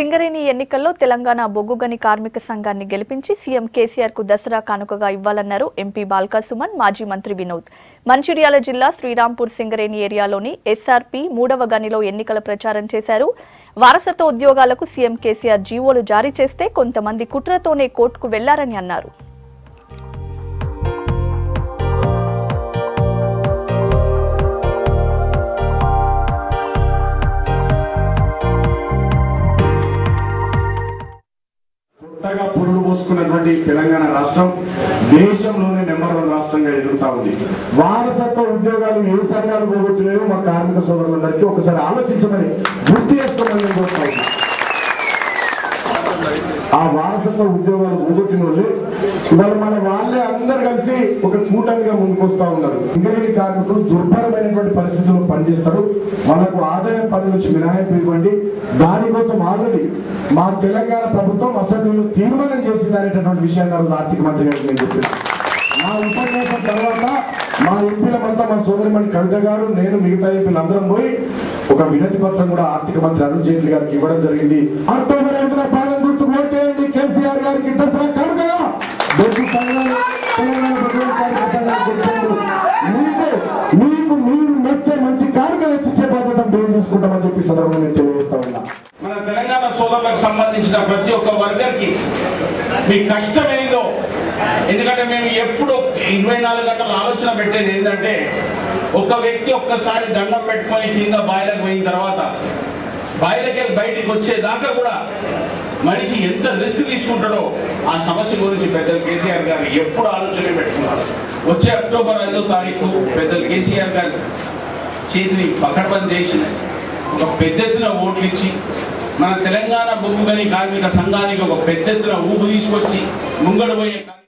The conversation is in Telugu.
సింగరేణి ఎన్నికల్లో తెలంగాణ బొగ్గుగని కార్మిక సంఘాన్ని గెలిపించి సీఎం కేసీఆర్ కు దసరా కానుకగా ఇవ్వాలన్నారు ఎంపీ బాల్కా సుమన్ మాజీ మంత్రి వినోద్ మంచిర్యాల జిల్లా శ్రీరాంపూర్ సింగరేణి ఏరియాలోని ఎస్ఆర్పి మూడవ గనిలో ఎన్నికల ప్రచారం చేశారు వారసత్వ ఉద్యోగాలకు సీఎం కేసీఆర్ జీవోలు జారీ చేస్తే కొంతమంది కుట్రతోనే కోర్టుకు వెళ్లారని అన్నారు కొత్తగా పురుడు పోసుకున్నటువంటి తెలంగాణ రాష్ట్రం దేశంలోనే నెంబర్ వన్ రాష్ట్రంగా ఎదుగుతా ఉంది వారసత్వ ఉద్యోగాలు ఏ సంఘాలు పోగొట్టినాయో మా కార్మిక సోదరులందరికీ ఒకసారి ఆలోచించమని గుర్తు చేసుకోమని నేను కోరుతా ఉన్నా. ఆ వారసత్వ ఉద్యోగాలు పోగొట్టిన వాళ్ళే ఇవాళ మన వాళ్ళే అందరు కలిసి ఒక కూటమిగా ముందుకు వస్తా ఉన్నారు ఇంజనీరింగ్ కార్మికులు దుర్భరమైనటువంటి పరిస్థితుల్లో పనిచేస్తారు వాళ్ళకు ఆదాయం పని నుంచి మినహాయింపు ఇవ్వండి దానికోసం ఆల్రెడీ మా తెలంగాణ ప్రభుత్వం అసెంబ్లీలో తీర్మానం చేసింది అనేటటువంటి విషయాన్ని ఆ రోజు ఆర్థిక మంత్రి గారికి నేను చెప్పాను మా ఉపన్యాసం తర్వాత మా ఎంపీలమంతా మా సోదరిమణి కవిత గారు నేను మిగతా ఎంపీలు అందరం పోయి ఒక వినతి పత్రం కూడా ఆర్థిక మంత్రి అరుణ్ జైట్లీ గారికి ఇవ్వడం జరిగింది అక్టోబర్ ఐదున పాలన గుర్తు ఓటేయండి కేసీఆర్ గారికి దసరా కనుకగా బొగ్గు సంఘాలు తెలంగాణ బొగ్గు కార్మిక సంఘాలు చెప్పారు మీకు మీకు మీరు నచ్చే మంచి కార్మిక తెచ్చిచ్చే బాధ్యత మేము చూసుకుంటామని చెప్పి సందర్భంగా నేను తెలియజేస్తా ఉన్నా మన తెలంగాణ సోదరులకు సంబంధించిన ప్రతి ఒక్క వర్గర్కి మీ కష్టం ఏందో ఎందుకంటే మేము ఎప్పుడు ఇరవై నాలుగు గంటల ఆలోచన పెట్టేది ఏంటంటే ఒక వ్యక్తి ఒక్కసారి దండం పెట్టుకొని కింద బాయిలకు పోయిన తర్వాత బాయిలకి బయటికి వచ్చేదాకా కూడా మనిషి ఎంత రిస్క్ తీసుకుంటాడో ఆ సమస్య గురించి పెద్దలు కేసీఆర్ గారు ఎప్పుడు ఆలోచన పెట్టుకున్నారు వచ్చే అక్టోబర్ ఐదో తారీఖు పెద్దలు కేసీఆర్ గారు చేతిని పకడ్బంద్ చేసి ఒక పెద్ద ఎత్తున ఓట్లు ఇచ్చి మన తెలంగాణ బొగ్గు గని కార్మిక సంఘానికి ఒక పెద్ద ఎత్తున ఊపు తీసుకొచ్చి ముంగడు పోయే